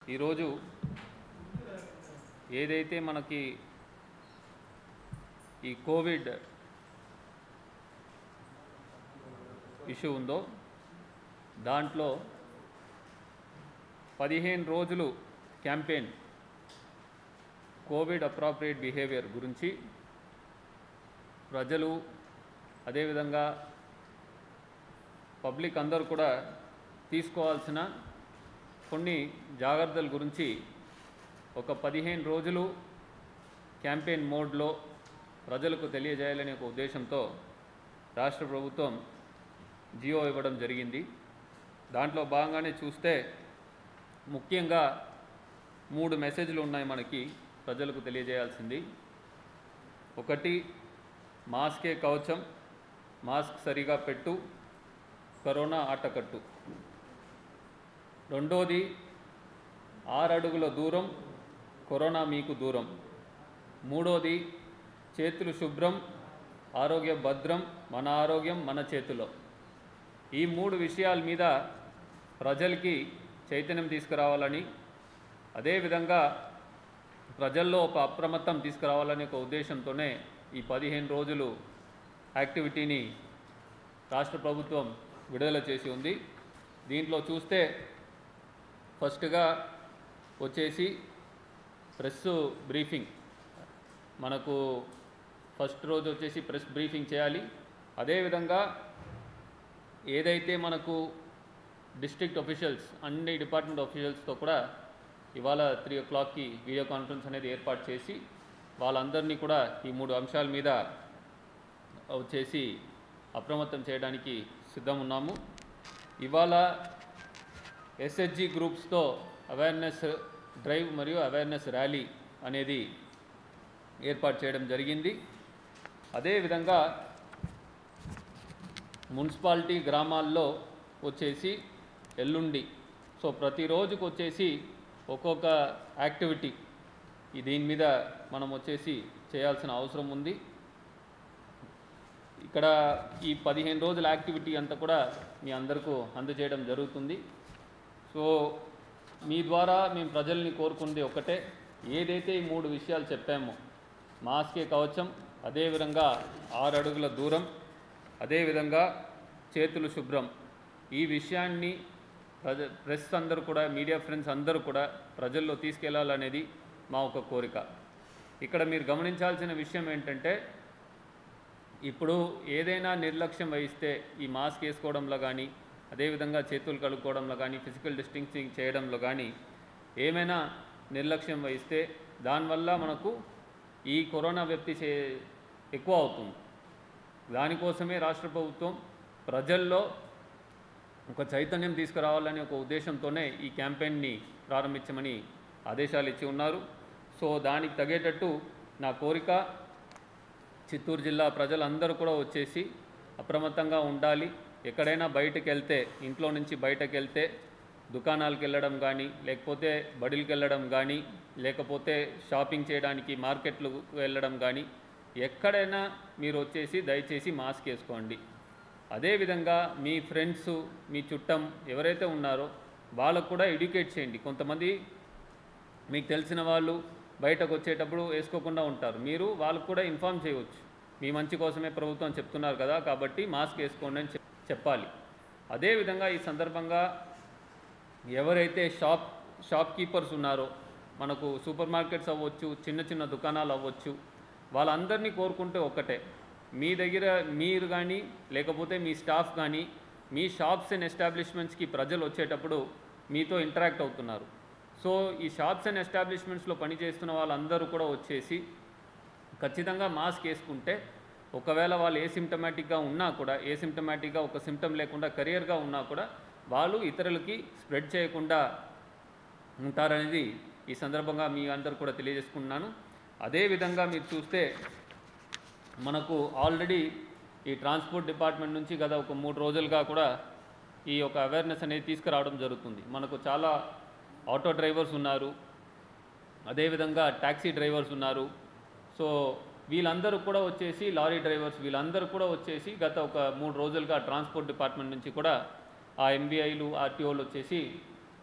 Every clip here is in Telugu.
ఈరోజు ఏదైతే మనకి ఈ కోవిడ్ ఇష్యూ ఉందో దాంట్లో పదిహేను రోజులు క్యాంపెయిన్ కోవిడ్ అప్రాప్రియేట్ బిహేవియర్ గురించి ప్రజలు అదేవిధంగా పబ్లిక్ అందరూ కూడా తీసుకోవాల్సిన కొన్ని జాగ్రత్తల గురించి ఒక పదిహేను రోజులు క్యాంపెయిన్ మోడ్లో ప్రజలకు తెలియజేయాలనే ఒక ఉద్దేశంతో రాష్ట్ర ప్రభుత్వం జియో ఇవ్వడం జరిగింది దాంట్లో భాగంగానే చూస్తే ముఖ్యంగా మూడు మెసేజ్లు ఉన్నాయి మనకి ప్రజలకు తెలియజేయాల్సింది ఒకటి మాస్కే కవచం మాస్క్ సరిగా పెట్టు కరోనా ఆటకట్టు రెండోది ఆరడుగుల దూరం కరోనా మీకు దూరం మూడోది చేతులు శుభ్రం ఆరోగ్య భద్రం మన ఆరోగ్యం మన చేతిలో ఈ మూడు విషయాల మీద ప్రజలకి చైతన్యం తీసుకురావాలని అదేవిధంగా ప్రజల్లో ఒక అప్రమత్తం తీసుకురావాలనే ఒక ఉద్దేశంతోనే ఈ పదిహేను రోజులు యాక్టివిటీని రాష్ట్ర ప్రభుత్వం విడుదల చేసి ఉంది దీంట్లో చూస్తే ఫస్ట్గా వచ్చేసి ప్రెస్ బ్రీఫింగ్ మనకు ఫస్ట్ రోజు వచ్చేసి ప్రెస్ బ్రీఫింగ్ చేయాలి అదేవిధంగా ఏదైతే మనకు డిస్ట్రిక్ట్ అఫీషియల్స్ అన్ని డిపార్ట్మెంట్ అఫీషియల్స్తో కూడా ఇవాళ త్రీ ఓ క్లాక్కి వీడియో కాన్ఫరెన్స్ అనేది ఏర్పాటు చేసి వాళ్ళందరినీ కూడా ఈ మూడు అంశాల మీద వచ్చేసి అప్రమత్తం చేయడానికి సిద్ధం ఉన్నాము ఇవాళ ఎస్హెచ్జి గ్రూప్స్తో అవేర్నెస్ డ్రైవ్ మరియు అవేర్నెస్ ర్యాలీ అనేది ఏర్పాటు చేయడం జరిగింది అదేవిధంగా మున్సిపాలిటీ గ్రామాల్లో వచ్చేసి ఎల్లుండి సో ప్రతిరోజుకు వచ్చేసి ఒక్కొక్క యాక్టివిటీ ఈ దీని మీద మనం వచ్చేసి చేయాల్సిన అవసరం ఉంది ఇక్కడ ఈ పదిహేను రోజుల యాక్టివిటీ అంతా కూడా మీ అందరికీ అందజేయడం జరుగుతుంది సో మీ ద్వారా మేము ప్రజల్ని కోరుకుంది ఒకటే ఏదైతే ఈ మూడు విషయాలు చెప్పామో మాస్కే కవచం అదేవిధంగా ఆరు అడుగుల దూరం అదేవిధంగా చేతులు శుభ్రం ఈ విషయాన్ని ప్రజ ప్రెస్ అందరూ కూడా మీడియా ఫ్రెండ్స్ అందరూ కూడా ప్రజల్లో తీసుకెళ్లాలనేది మా ఒక కోరిక ఇక్కడ మీరు గమనించాల్సిన విషయం ఏంటంటే ఇప్పుడు ఏదైనా నిర్లక్ష్యం వహిస్తే ఈ మాస్క్ వేసుకోవడంలో కానీ అదేవిధంగా చేతులు కడుక్కోవడంలో కానీ ఫిజికల్ డిస్టింక్సింగ్ చేయడంలో కానీ ఏమైనా నిర్లక్ష్యం వహిస్తే దానివల్ల మనకు ఈ కరోనా వ్యాప్తి చే ఎక్కువ అవుతుంది దానికోసమే రాష్ట్ర ప్రభుత్వం ప్రజల్లో ఒక చైతన్యం తీసుకురావాలనే ఒక ఉద్దేశంతోనే ఈ క్యాంపెయిన్ని ప్రారంభించమని ఆదేశాలు ఇచ్చి ఉన్నారు సో దానికి తగేటట్టు నా కోరిక చిత్తూరు జిల్లా ప్రజలందరూ కూడా వచ్చేసి అప్రమత్తంగా ఉండాలి ఎక్కడైనా బయటకు వెళ్తే ఇంట్లో నుంచి బయటకు వెళ్తే దుకాణాలకు వెళ్ళడం కానీ లేకపోతే బడులకు వెళ్ళడం కానీ లేకపోతే షాపింగ్ చేయడానికి మార్కెట్లకు వెళ్ళడం కానీ ఎక్కడైనా మీరు వచ్చేసి దయచేసి మాస్క్ వేసుకోండి అదేవిధంగా మీ ఫ్రెండ్స్ మీ చుట్టం ఎవరైతే ఉన్నారో వాళ్ళకు కూడా ఎడ్యుకేట్ చేయండి కొంతమంది మీకు తెలిసిన వాళ్ళు బయటకు వచ్చేటప్పుడు వేసుకోకుండా ఉంటారు మీరు వాళ్ళకు కూడా ఇన్ఫామ్ చేయవచ్చు మీ మంచి కోసమే ప్రభుత్వం చెప్తున్నారు కదా కాబట్టి మాస్క్ వేసుకోండి అని చెప్- చెప్పాలి అదేవిధంగా ఈ సందర్భంగా ఎవరైతే షాప్ షాప్ కీపర్స్ ఉన్నారో మనకు సూపర్ మార్కెట్స్ అవ్వచ్చు చిన్న చిన్న దుకాణాలు అవ్వచ్చు వాళ్ళందరినీ కోరుకుంటే ఒక్కటే మీ దగ్గర మీరు కానీ లేకపోతే మీ స్టాఫ్ కానీ మీ షాప్స్ అండ్ ఎస్టాబ్లిష్మెంట్స్కి ప్రజలు వచ్చేటప్పుడు మీతో ఇంటరాక్ట్ అవుతున్నారు సో ఈ షాప్స్ అండ్ ఎస్టాబ్లిష్మెంట్స్లో పనిచేస్తున్న వాళ్ళందరూ కూడా వచ్చేసి ఖచ్చితంగా మాస్క్ వేసుకుంటే ఒకవేళ వాళ్ళు ఏ సిమ్టమాటిక్గా ఉన్నా కూడా ఏ సిమ్టమాటిక్గా ఒక సిమ్టమ్ లేకుండా కెరియర్గా ఉన్నా కూడా వాళ్ళు ఇతరులకి స్ప్రెడ్ చేయకుండా ఉంటారనేది ఈ సందర్భంగా మీ అందరు కూడా తెలియజేసుకుంటున్నాను అదేవిధంగా మీరు చూస్తే మనకు ఆల్రెడీ ఈ ట్రాన్స్పోర్ట్ డిపార్ట్మెంట్ నుంచి గత ఒక మూడు రోజులుగా కూడా ఈ యొక్క అవేర్నెస్ అనేది తీసుకురావడం జరుగుతుంది మనకు చాలా ఆటో డ్రైవర్స్ ఉన్నారు అదేవిధంగా ట్యాక్సీ డ్రైవర్స్ ఉన్నారు సో వీళ్ళందరూ కూడా వచ్చేసి లారీ డ్రైవర్స్ వీళ్ళందరూ కూడా వచ్చేసి గత ఒక మూడు రోజులుగా ట్రాన్స్పోర్ట్ డిపార్ట్మెంట్ నుంచి కూడా ఆ ఎంబీఐలు ఆర్టీఓలు వచ్చేసి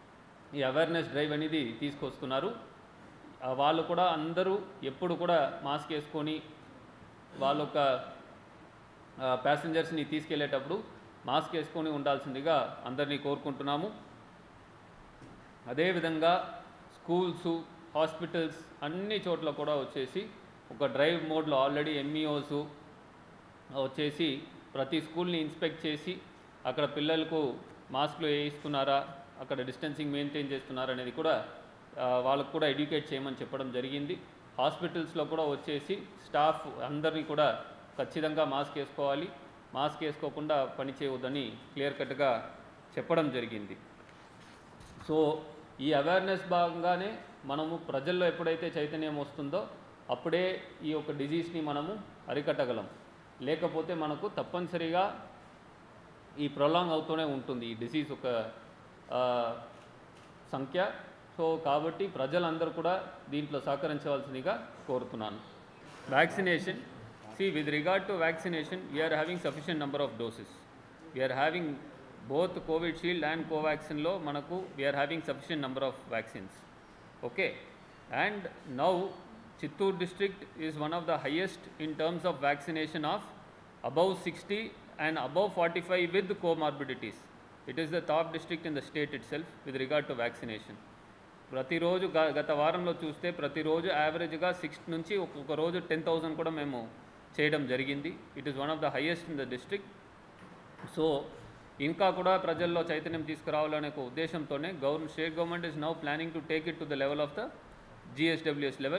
ఈ అవేర్నెస్ డ్రైవ్ అనేది తీసుకొస్తున్నారు ఆ వాళ్ళు కూడా అందరూ ఎప్పుడు కూడా మాస్క్ వేసుకొని వాళ్ళ యొక్క ప్యాసింజర్స్ని తీసుకెళ్లేటప్పుడు మాస్క్ వేసుకొని ఉండాల్సిందిగా అందరినీ కోరుకుంటున్నాము అదేవిధంగా స్కూల్స్ హాస్పిటల్స్ అన్ని చోట్ల కూడా వచ్చేసి ఒక డ్రైవ్ మోడ్లో ఆల్రెడీ ఎంఈఓస్ వచ్చేసి ప్రతి స్కూల్ని ఇన్స్పెక్ట్ చేసి అక్కడ పిల్లలకు మాస్క్లు వేయిస్తున్నారా అక్కడ డిస్టెన్సింగ్ మెయింటైన్ చేస్తున్నారా అనేది కూడా ఆ, వాళ్ళకు కూడా ఎడ్యుకేట్ చేయమని చెప్పడం జరిగింది హాస్పిటల్స్లో కూడా వచ్చేసి స్టాఫ్ అందరినీ కూడా ఖచ్చితంగా మాస్క్ వేసుకోవాలి మాస్క్ వేసుకోకుండా పని చేయవద్దని క్లియర్ కట్గా చెప్పడం జరిగింది సో ఈ అవేర్నెస్ భాగంగానే మనము ప్రజల్లో ఎప్పుడైతే చైతన్యం వస్తుందో అప్పుడే ఈ యొక్క డిజీజ్ని మనము అరికట్టగలం లేకపోతే మనకు తప్పనిసరిగా ఈ ప్రొలాంగ్ అవుతూనే ఉంటుంది ఈ డిసీజ్ ఒక ఆ, సంఖ్య సో కాబట్టి ప్రజలందరూ కూడా దీంట్లో సహకరించవలసిందిగా కోరుతున్నాను vaccination see with regard to vaccination we are having sufficient number of doses we are having both Covishield and కోవాక్సిన్లో మనకు we are having sufficient number of vaccines okay and now Chittoor district is one of the highest in terms of vaccination of above 60 and above 45 with comorbidities. It is the top district in the state itself with regard to vaccination. ప్రతిరోజు గ- గత వారంలో చూస్తే ప్రతిరోజు యావరేజ్గా సిక్స్ నుంచి ఒక్కొక్క రోజు టెన్ థౌజండ్ కూడా మేము చేయడం జరిగింది it is one of the highest in the district so ఇంకా కూడా ప్రజల్లో చైతన్యం తీసుకురావాలనే ఒక ఉద్దేశంతోనే government state government is now planning to take it to the level of the GSWS level